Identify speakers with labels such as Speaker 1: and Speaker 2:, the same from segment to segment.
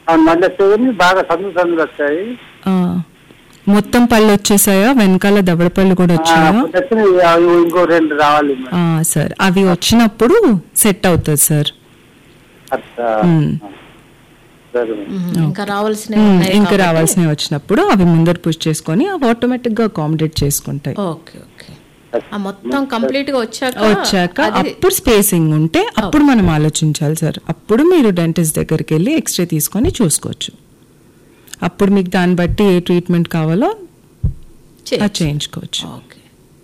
Speaker 1: మళ్ళీ చెవిని బాగా సందు సందులు వస్తాయి
Speaker 2: ఆ, మొత్తం పళ్ళు వచ్చేసాయా వెనకాల దవడ పళ్ళు కూడా
Speaker 1: ఆ,
Speaker 2: వచ్చాయా
Speaker 1: ఇప్పుడు వచ్చినాయి, అవి ఇంకో రెండు రావాలి మరి.
Speaker 2: ఆ, సార్ అవి వచ్చినప్పుడు సెట్ అవుతుంది సార్
Speaker 1: అచ్చా
Speaker 2: మ్మ్.
Speaker 1: సరే మేడం.
Speaker 3: మ్మ్. ఇంకా రావాల్సిన
Speaker 2: ఉమ్, ఇంకా రావాల్సినవి వచ్చినప్పుడు అవి ముందర పుష్ చేసుకొని అవి ఆటోమేటిక్ గా అకామిడేట్ చేసుకుంటాయి
Speaker 3: ఓకే ఓకే ఆ మొత్తం కంప్లీట్ గా వచ్చాక
Speaker 2: వచ్చాక
Speaker 3: అది
Speaker 2: అప్పుడు స్పేసింగ్ ఉంటే అప్పుడు మనం ఆలోచించాలి సార్ అప్పుడు మీరు డెంటిస్ట్ దగ్గరికి వెళ్ళి ఎక్స్రే తీసుకొని చూసుకోవచ్చు అప్పుడు మీకు దాన్ని బట్టి ఏ ట్రీట్మెంట్ కావాలో
Speaker 3: చేయొచ్చు.
Speaker 2: అది చేయించుకోవచ్చు
Speaker 3: ఓకే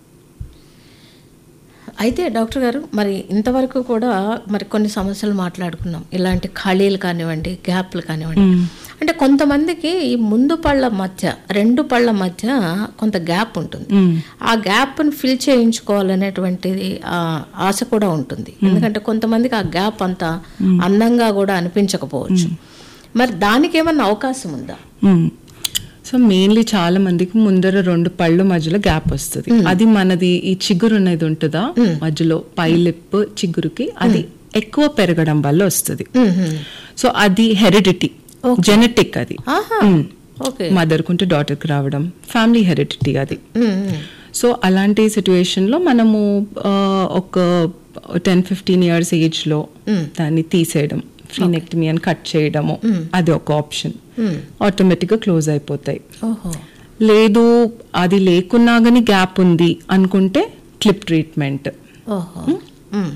Speaker 3: అయితే డాక్టర్ గారు మరి ఇంతవరకు కూడా మరి కొన్ని సమస్యలు మాట్లాడుకున్నాం ఇలాంటి ఖాళీలు కానివ్వండి గ్యాప్లు కానివ్వండి అంటే కొంతమందికి ఈ ముందు పళ్ళ మధ్య రెండు పళ్ళ మధ్య కొంత గ్యాప్ ఉంటుంది ఆ గ్యాప్ని ఫిల్ చేయించుకోవాలనేటువంటిది ఆ, ఆశ కూడా ఉంటుంది ఎందుకంటే కొంతమందికి ఆ గ్యాప్ అంత అందంగా కూడా అనిపించకపోవచ్చు మరి దానికి ఏమన్నా అవకాశం ఉందా
Speaker 2: మ్మ్. సో మెయిన్లీ చాలా మందికి ముందర రెండు పళ్ళు మధ్యలో గ్యాప్ వస్తుంది అది మనది ఈ చిగురు అనేది ఉంటుందా మధ్యలో పై లిప్ చిగురుకి అది ఎక్కువ పెరగడం వల్ల వస్తుంది సో అది హెరిడిటీ జెనెటిక్ అది
Speaker 3: ఆహా ఓకే
Speaker 2: మదర్ కుంటే డాటర్ కి రావడం ఫ్యామిలీ హెరిడిటీ అది
Speaker 3: మ్మ్, మ్మ్.
Speaker 2: సో అలాంటి సిచ్యువేషన్ లో మనము ఆ, ఒక టెన్ ఫిఫ్టీన్ ఇయర్స్ ఏజ్ లో దాన్ని తీసేయడం ఫ్రీనెక్టమీ అని కట్ చేయడము అది ఒక ఆప్షన్ ఆటోమేటిక్ గా క్లోజ్ అయిపోతాయి
Speaker 3: ఓహో
Speaker 2: లేదు అది లేకున్నా గానీ గ్యాప్ ఉంది అనుకుంటే క్లిప్ ట్రీట్మెంట్
Speaker 3: ఓహో మ్మ్.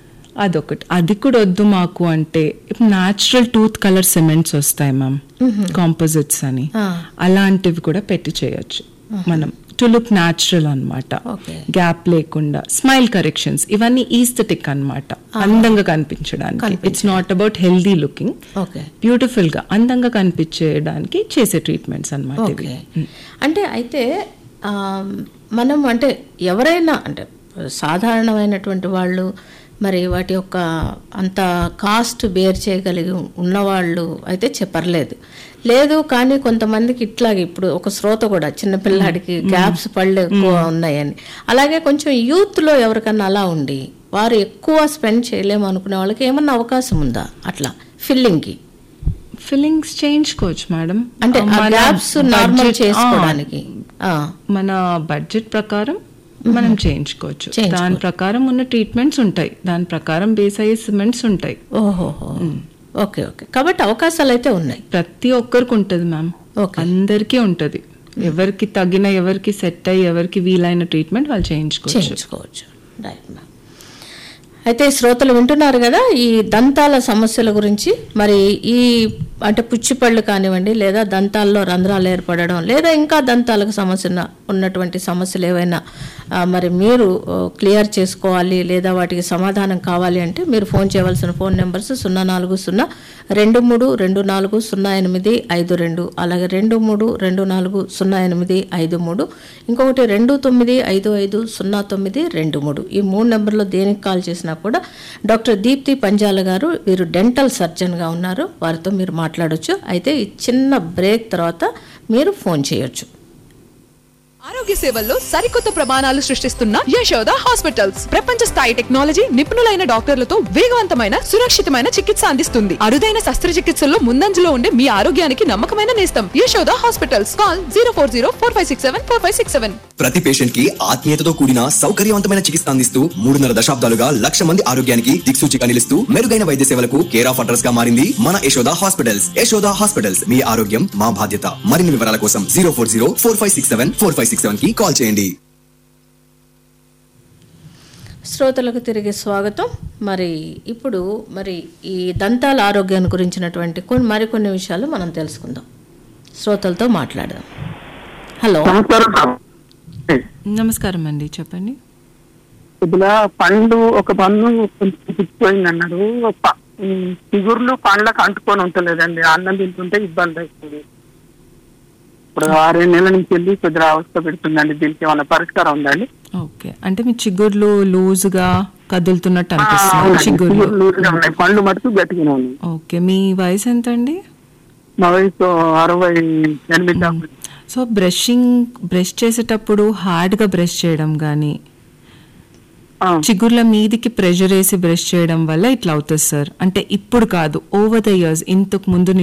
Speaker 2: అదొకటి అది కూడా వద్దు మాకు అంటే న్యాచురల్ టూత్ కలర్ సిమెంట్స్ వస్తాయి మ్యామ్ కాంపోజిట్స్ అని
Speaker 3: ఆ.
Speaker 2: అలాంటివి కూడా పెట్టి చేయొచ్చు మనం టు లుక్ న్యాచురల్ అన్నమాట
Speaker 3: ఓకే
Speaker 2: గ్యాప్ లేకుండా స్మైల్ కరెక్షన్స్ ఇవన్నీ ఈస్థెటిక్ అన్నమాట అందంగా కనిపించడానికి it's not about healthy looking
Speaker 3: okay
Speaker 2: beautiful గా అందంగా కనిపించేయడానికి చేసే ట్రీట్మెంట్స్ అన్నమాట ఇవి
Speaker 3: ఓకే అంటే అయితే ఆ, మనం అంటే ఎవరైనా అంటే సాధారణమైనటువంటి వాళ్ళు మరి వాటి యొక్క అంత కాస్ట్ బేర్ చేయగలిగి ఉన్నవాళ్ళు అయితే చెప్పర్లేదు లేదు కానీ కొంతమందికి ఇట్లాగే ఇప్పుడు ఒక శ్రోత కూడా చిన్న పిల్లాడికి గ్యాప్స్ పళ్ళు ఎక్కువ ఉన్నాయని అలాగే కొంచెం యూత్లో ఎవరికన్నా అలా ఉండి వారు ఎక్కువ స్పెండ్ చేయలేము అనుకునే వాళ్ళకి ఏమన్నా అవకాశం ఉందా అట్లా ఫిల్లింగ్కి
Speaker 2: ఫిల్లింగ్స్ చేయించుకోవచ్చు మేడం
Speaker 3: అంటే ఆ
Speaker 2: మన
Speaker 3: గ్యాప్స్ నార్మల్
Speaker 2: budget-
Speaker 3: చేసుకోవడానికి ఆ,
Speaker 2: ఆ, మన బడ్జెట్ ప్రకారం మనం చేయించుకోవచ్చు
Speaker 3: చేయించుకోవచ్చు.
Speaker 2: దాని ప్రకారం ఉన్న ట్రీట్మెంట్స్ ఉంటాయి దాని ప్రకారం బేస్ అయ్యే సిమెంట్స్ ఉంటాయి
Speaker 3: ఓహోహో ఓకే ఓకే కాబట్టి అవకాశాలు అయితే ఉన్నాయి
Speaker 2: ప్రతి ఒక్కరికి ఉంటుంది మ్యామ్
Speaker 3: ఓకే.
Speaker 2: అందరికీ ఉంటది ఎవరికి తగిన ఎవరికి సెట్ అయ్యి ఎవరికి వీలైన ట్రీట్మెంట్ వాళ్ళు చేయించుకోవచ్చు
Speaker 3: చేయించుకోవచ్చు రైట్ మ్యామ్ అయితే శ్రోతలు వింటున్నారు కదా ఈ దంతాల సమస్యల గురించి మరి ఈ అంటే పుచ్చిపళ్ళు కానివ్వండి లేదా దంతాల్లో రంధ్రాలు ఏర్పడడం లేదా ఇంకా దంతాలకు సమస్య ఉన్న- ఉన్నటువంటి సమస్యలు ఏవైనా ఆ, మరి మీరు క్లియర్ చేసుకోవాలి లేదా వాటికి సమాధానం కావాలి అంటే మీరు ఫోన్ చేయవలసిన ఫోన్ నెంబర్స్ సున్నా నాలుగు సున్నా రెండు మూడు రెండు నాలుగు సున్నా ఎనిమిది ఐదు రెండు అలాగే రెండు మూడు రెండు నాలుగు సున్నా ఎనిమిది ఐదు మూడు ఇంకొకటి రెండు తొమ్మిది ఐదు ఐదు సున్నా తొమ్మిది రెండు మూడు ఈ మూడు నెంబర్లో దేనికి కాల్ చేసినా కూడా డాక్టర్ దీప్తి పంజాల గారు వీరు డెంటల్ సర్జన్గా ఉన్నారు వారితో మీరు మాట్లాడొచ్చు అయితే ఈ చిన్న బ్రేక్ తర్వాత మీరు ఫోన్ చేయొచ్చు
Speaker 4: ఆరోగ్య సేవల్లో సరికొత్త ప్రమాణాలు సృష్టిస్తున్న యశోద హాస్పిటల్స్ ప్రపంచ స్థాయి టెక్నాలజీ నిపుణులైన డాక్టర్లతో వేగవంతమైన సురక్షితమైన చికిత్స అందిస్తుంది అరుదైన శస్త్రచికిత్సల్లో ముందంజలో ఉండే మీ ఆరోగ్యానికి నమ్మకమైన నేస్తం Yashoda hospitals call zero four zero four five six seven four five six seven
Speaker 5: ప్రతి పేషెంట్ కి ఆత్మీయతతో కూడిన సౌకర్యవంతమైన చికిత్స అందిస్తూ మూడున్నర దశాబ్దాలుగా లక్ష మంది ఆరోగ్యానికి దిక్సూచిగా నిలుస్తూ మెరుగైన వైద్య సేవలకు కేర్ ఆఫ్ అడ్రస్ గా మారింది మన యశోద హాస్పిటల్స్ యశోద హాస్పిటల్స్ మీ ఆరోగ్యం మా బాధ్యత మరిన్ని వివరాల కోసం zero four zero four five six seven four five six seven కి కాల్ చేయండి
Speaker 3: శ్రోతలకు తిరిగి స్వాగతం మరి ఇప్పుడు మరి ఈ దంతాల ఆరోగ్యాన్ని గురించినటువంటి కొన్ని మరికొన్ని విషయాలు మనం తెలుసుకుందాం శ్రోతలతో మాట్లాడదాం హలో
Speaker 1: నమస్కారం సార్.
Speaker 2: నమస్కారం అండి చెప్పండి
Speaker 1: ఇప్పుడు పండు ఒక పండు కొంచెం పుచ్చిపోయింది అన్నారు ప- ఉమ్, చిగుర్లు పండ్లకు అంటుకొని ఉంటలేదండి అన్నం తింటుంటే ఇబ్బంది అవుతుంది ఇప్పుడు ఆరేడు నెలల నుంచి వెళ్ళి కొద్దిగా అవస్థ పెడుతుందండి దీనికి ఏమైనా పరిష్కారం ఉందండి
Speaker 2: ఓకే అంటే మీ చిగుర్లు లూజ్గా కదులుతున్నట్టు
Speaker 1: ఆ,
Speaker 2: అనిపిస్తుంది
Speaker 1: అవునండి.
Speaker 2: చిగుర్లు
Speaker 1: చిగుర్లు లూజుగా ఉన్నాయి పండ్లు మటుకు గట్టిగానే ఉన్నాయి
Speaker 2: ఓకే మీ వయసు ఎంత అండి
Speaker 1: మా వయసు అరవై ఎనిమిది దాకా
Speaker 2: సో బ్రషింగ్ బ్రష్ చేసేటప్పుడు హార్డ్గా బ్రష్ చేయడం కానీ
Speaker 1: ఆ.
Speaker 2: చిగుర్ల మీదికి ప్రెషర్ వేసి బ్రష్ చేయడం వల్ల ఇట్లా అవుతుంది సార్ అంటే ఇప్పుడు కాదు ఓవర్ ద ఇయర్స్ ఇంతకు ముందు